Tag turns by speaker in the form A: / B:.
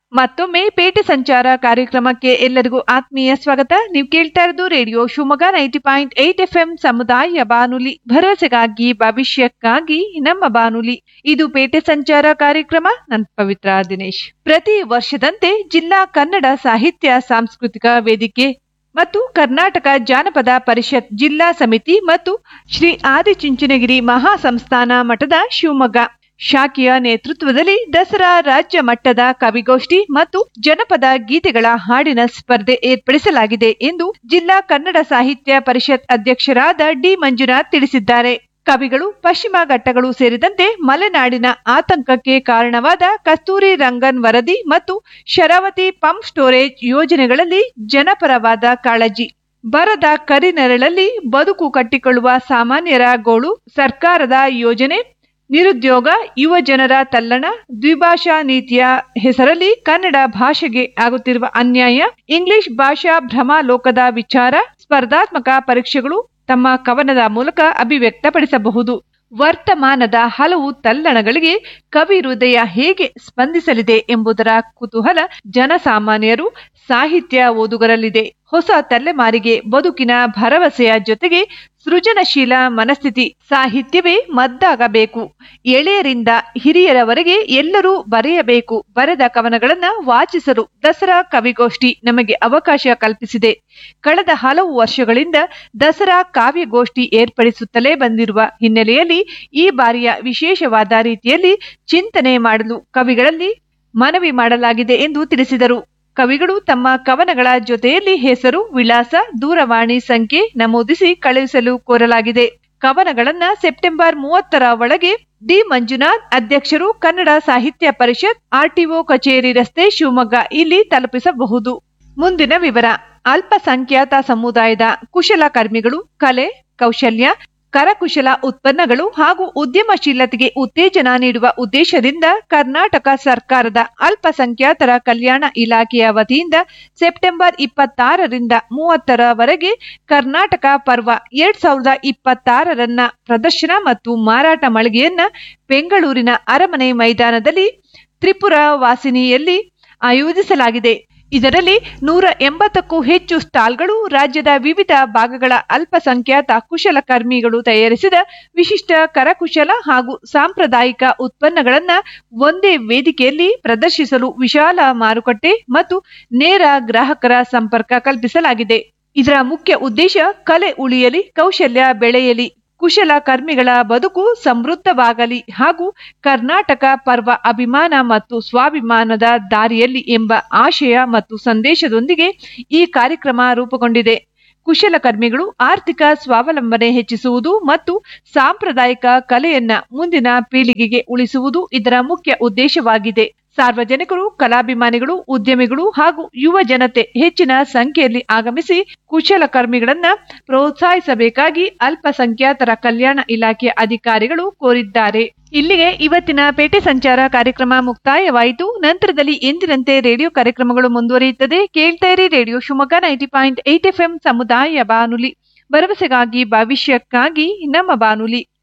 A: ಮತ್ತೊಮ್ಮೆ ಪೇಟೆ ಸಂಚಾರ ಕಾರ್ಯಕ್ರಮಕ್ಕೆ ಎಲ್ಲರಿಗೂ ಆತ್ಮೀಯ ಸ್ವಾಗತ ನೀವು ಕೇಳ್ತಾ ಇರೋದು radio Shivamogga ninety point eight F M ಸಮುದಾಯ ಬಾನುಲಿ ಭರವಸೆಗಾಗಿ ಭವಿಷ್ಯಕ್ಕಾಗಿ ನಮ್ಮ ಬಾನುಲಿ ಇದು ಪೇಟೆ ಸಂಚಾರ ಕಾರ್ಯಕ್ರಮ ನನ್ ಪವಿತ್ರ ದಿನೇಶ್ ಪ್ರತಿ ವರ್ಷದಂತೆ ಜಿಲ್ಲಾ ಕನ್ನಡ ಸಾಹಿತ್ಯ ಸಾಂಸ್ಕೃತಿಕ ವೇದಿಕೆ ಮತ್ತು ಕರ್ನಾಟಕ ಜಾನಪದ ಪರಿಷತ್ ಜಿಲ್ಲಾ ಸಮಿತಿ ಮತ್ತು ಶ್ರೀ ಆದಿಚುಂಚನಗಿರಿ ಮಹಾಸಂಸ್ಥಾನ ಮಠದ ಶಿವಮೊಗ್ಗ ಶಾಖೆಯ ನೇತೃತ್ವದಲ್ಲಿ ದಸರಾ ರಾಜ್ಯ ಮಟ್ಟದ ಕವಿಗೋಷ್ಠಿ ಮತ್ತು ಜನಪದ ಗೀತೆಗಳ ಹಾಡಿನ ಸ್ಪರ್ಧೆ ಏರ್ಪಡಿಸಲಾಗಿದೆ ಎಂದು ಜಿಲ್ಲಾ ಕನ್ನಡ ಸಾಹಿತ್ಯ ಪರಿಷತ್ ಅಧ್ಯಕ್ಷರಾದ ಡಿ ಮಂಜುನಾಥ್ ತಿಳಿಸಿದ್ದಾರೆ ಕವಿಗಳು ಪಶ್ಚಿಮ ಘಟ್ಟಗಳು ಸೇರಿದಂತೆ ಮಲೆನಾಡಿನ ಆತಂಕಕ್ಕೆ ಕಾರಣವಾದ ಕಸ್ತೂರಿ ರಂಗನ್ ವರದಿ ಮತ್ತು ಶರಾವತಿ ಪಂಪ್ ಸ್ಟೋರೇಜ್ ಯೋಜನೆಗಳಲ್ಲಿ ಜನಪರವಾದ ಕಾಳಜಿ ಬರದ ಕರಿನೆರಳಲ್ಲಿ ಬದುಕು ಕಟ್ಟಿಕೊಳ್ಳುವ ಸಾಮಾನ್ಯರ ಗೋಳು ಸರ್ಕಾರದ ಯೋಜನೆ ನಿರುದ್ಯೋಗ ಯುವ ಜನರ ತಲ್ಲಣ ದ್ವಿಭಾಷಾ ನೀತಿಯ ಹೆಸರಲ್ಲಿ ಕನ್ನಡ ಭಾಷೆಗೆ ಆಗುತ್ತಿರುವ ಅನ್ಯಾಯ ಇಂಗ್ಲಿಷ್ ಭಾಷಾ ಭ್ರಮಾಲೋಕದ ವಿಚಾರ ಸ್ಪರ್ಧಾತ್ಮಕ ಪರೀಕ್ಷೆಗಳು ತಮ್ಮ ಕವನದ ಮೂಲಕ ಅಭಿವ್ಯಕ್ತಪಡಿಸಬಹುದು ವರ್ತಮಾನದ ಹಲವು ತಲ್ಲಣಗಳಿಗೆ ಕವಿ ಹೃದಯ ಹೇಗೆ ಸ್ಪಂದಿಸಲಿದೆ ಎಂಬುದರ ಕುತೂಹಲ ಜನಸಾಮಾನ್ಯರು ಸಾಹಿತ್ಯ ಓದುಗರಲ್ಲಿದೆ ಹೊಸ ತಲೆಮಾರಿಗೆ ಬದುಕಿನ ಭರವಸೆಯ ಜೊತೆಗೆ ಸೃಜನಶೀಲ ಮನಸ್ಥಿತಿ ಸಾಹಿತ್ಯವೇ ಮದ್ದಾಗಬೇಕು ಎಳೆಯರಿಂದ ಹಿರಿಯರವರೆಗೆ ಎಲ್ಲರೂ ಬರೆಯಬೇಕು ಬರೆದ ಕವನಗಳನ್ನ ವಾಚಿಸಲು ದಸರಾ ಕವಿಗೋಷ್ಠಿ ನಮಗೆ ಅವಕಾಶ ಕಲ್ಪಿಸಿದೆ ಕಳೆದ ಹಲವು ವರ್ಷಗಳಿಂದ ದಸರಾ ಕಾವ್ಯಗೋಷ್ಠಿ ಏರ್ಪಡಿಸುತ್ತಲೇ ಬಂದಿರುವ ಹಿನ್ನೆಲೆಯಲ್ಲಿ ಈ ಬಾರಿಯ ವಿಶೇಷವಾದ ರೀತಿಯಲ್ಲಿ ಚಿಂತನೆ ಮಾಡಲು ಕವಿಗಳಲ್ಲಿ ಮನವಿ ಮಾಡಲಾಗಿದೆ ಎಂದು ತಿಳಿಸಿದರು ಕವಿಗಳು ತಮ್ಮ ಕವನಗಳ ಜೊತೆಯಲ್ಲಿ ಹೆಸರು ವಿಳಾಸ ದೂರವಾಣಿ ಸಂಖ್ಯೆ ನಮೂದಿಸಿ ಕಳುಹಿಸಲು ಕೋರಲಾಗಿದೆ ಕವನಗಳನ್ನ ಸೆಪ್ಟೆಂಬರ್ ಮೂವತ್ತರ ಒಳಗೆ ಡಿ ಮಂಜುನಾಥ್ ಅಧ್ಯಕ್ಷರು ಕನ್ನಡ ಸಾಹಿತ್ಯ ಪರಿಷತ್ ಆರ್ಟಿಒ ಕಚೇರಿ ರಸ್ತೆ ಶಿವಮೊಗ್ಗ ಇಲ್ಲಿ ತಲುಪಿಸಬಹುದು ಮುಂದಿನ ವಿವರ ಅಲ್ಪಸಂಖ್ಯಾತ ಸಮುದಾಯದ ಕುಶಲಕರ್ಮಿಗಳು ಕಲೆ ಕೌಶಲ್ಯ ಕರಕುಶಲ ಉತ್ಪನ್ನಗಳು ಹಾಗೂ ಉದ್ಯಮಶೀಲತೆಗೆ ಉತ್ತೇಜನ ನೀಡುವ ಉದ್ದೇಶದಿಂದ ಕರ್ನಾಟಕ ಸರ್ಕಾರದ ಅಲ್ಪಸಂಖ್ಯಾತರ ಕಲ್ಯಾಣ ಇಲಾಖೆಯ ವತಿಯಿಂದ ಸೆಪ್ಟೆಂಬರ್ ಇಪ್ಪತ್ತಾರರಿಂದ ಮೂವತ್ತರವರೆಗೆ ಕರ್ನಾಟಕ ಪರ್ವ ಎರಡ್ ಸಾವಿರದ ಇಪ್ಪತ್ತಾರರನ್ನ ಪ್ರದರ್ಶನ ಮತ್ತು ಮಾರಾಟ ಮಳಿಗೆಯನ್ನ ಬೆಂಗಳೂರಿನ ಅರಮನೆ ಮೈದಾನದಲ್ಲಿ ತ್ರಿಪುರ ವಾಸಿನಿಯಲ್ಲಿ ಆಯೋಜಿಸಲಾಗಿದೆ ಇದರಲ್ಲಿ ನೂರ ಎಂಬತ್ತಕ್ಕೂ ಹೆಚ್ಚು ಸ್ಟಾಲ್ಗಳು ರಾಜ್ಯದ ವಿವಿಧ ಭಾಗಗಳ ಅಲ್ಪಸಂಖ್ಯಾತ ಕುಶಲಕರ್ಮಿಗಳು ತಯಾರಿಸಿದ ವಿಶಿಷ್ಟ ಕರಕುಶಲ ಹಾಗೂ ಸಾಂಪ್ರದಾಯಿಕ ಉತ್ಪನ್ನಗಳನ್ನ ಒಂದೇ ವೇದಿಕೆಯಲ್ಲಿ ಪ್ರದರ್ಶಿಸಲು ವಿಶಾಲ ಮಾರುಕಟ್ಟೆ ಮತ್ತು ನೇರ ಗ್ರಾಹಕರ ಸಂಪರ್ಕ ಕಲ್ಪಿಸಲಾಗಿದೆ ಇದರ ಮುಖ್ಯ ಉದ್ದೇಶ ಕಲೆ ಉಳಿಯಲಿ ಕೌಶಲ್ಯ ಬೆಳೆಯಲಿ ಕುಶಲ ಕರ್ಮಿಗಳ ಬದುಕು ಸಮೃದ್ಧವಾಗಲಿ ಹಾಗೂ ಕರ್ನಾಟಕ ಪರ್ವ ಅಭಿಮಾನ ಮತ್ತು ಸ್ವಾಭಿಮಾನದ ದಾರಿಯಲ್ಲಿ ಎಂಬ ಆಶಯ ಮತ್ತು ಸಂದೇಶದೊಂದಿಗೆ ಈ ಕಾರ್ಯಕ್ರಮ ರೂಪುಗೊಂಡಿದೆ ಕುಶಲಕರ್ಮಿಗಳು ಆರ್ಥಿಕ ಸ್ವಾವಲಂಬನೆ ಹೆಚ್ಚಿಸುವುದು ಮತ್ತು ಸಾಂಪ್ರದಾಯಿಕ ಕಲೆಯನ್ನ ಮುಂದಿನ ಪೀಳಿಗೆಗೆ ಉಳಿಸುವುದು ಇದರ ಮುಖ್ಯ ಉದ್ದೇಶವಾಗಿದೆ ಸಾರ್ವಜನಿಕರು ಕಲಾಭಿಮಾನಿಗಳು ಉದ್ಯಮಿಗಳು ಹಾಗೂ ಯುವ ಜನತೆ ಹೆಚ್ಚಿನ ಸಂಖ್ಯೆಯಲ್ಲಿ ಆಗಮಿಸಿ ಕುಶಲಕರ್ಮಿಗಳನ್ನ ಪ್ರೋತ್ಸಾಹಿಸಬೇಕಾಗಿ ಅಲ್ಪಸಂಖ್ಯಾತರ ಕಲ್ಯಾಣ ಇಲಾಖೆಯ ಅಧಿಕಾರಿಗಳು ಕೋರಿದ್ದಾರೆ ಇಲ್ಲಿಗೆ ಇವತ್ತಿನ ಪೇಟೆ ಸಂಚಾರ ಕಾರ್ಯಕ್ರಮ ಮುಕ್ತಾಯವಾಯಿತು ನಂತರದಲ್ಲಿ ಎಂದಿನಂತೆ ರೇಡಿಯೋ ಕಾರ್ಯಕ್ರಮಗಳು ಮುಂದುವರಿಯುತ್ತದೆ ಕೇಳ್ತಾ ಇರಿ radio Shivamogga ninety point eight F ಸಮುದಾಯ ಬಾನುಲಿ ಭರವಸೆಗಾಗಿ ಭವಿಷ್ಯಕ್ಕಾಗಿ ನಮ್ಮ ಬಾನುಲಿ